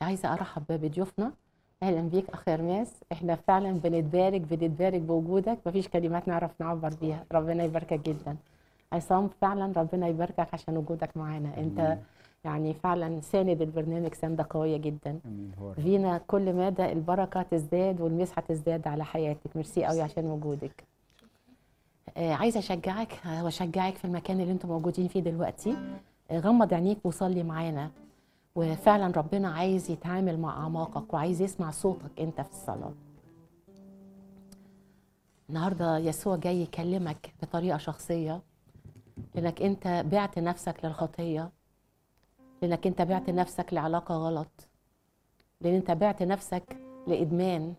عايزه ارحب بضيوفنا اهلا بيك اخ ارماس احنا فعلا بنتبارك بنتبارك بوجودك مفيش كلمات نعرف نعبر بيها ربنا يباركك جدا عصام فعلا ربنا يباركك عشان وجودك معانا انت آمين. يعني فعلا ساند البرنامج سنده قويه جدا امين هو فينا كل مدى البركه تزداد والمسحه تزداد على حياتك ميرسي قوي عشان وجودك آه عايزه اشجعك آه، واشجعك في المكان اللي انتم موجودين فيه دلوقتي آه، غمض عينيك وصلي معانا وفعلا ربنا عايز يتعامل مع اعماقك وعايز يسمع صوتك انت في الصلاه النهارده يسوع جاي يكلمك بطريقه شخصيه لانك انت بعت نفسك للخطيه لانك انت بعت نفسك لعلاقه غلط لان انت بعت نفسك لادمان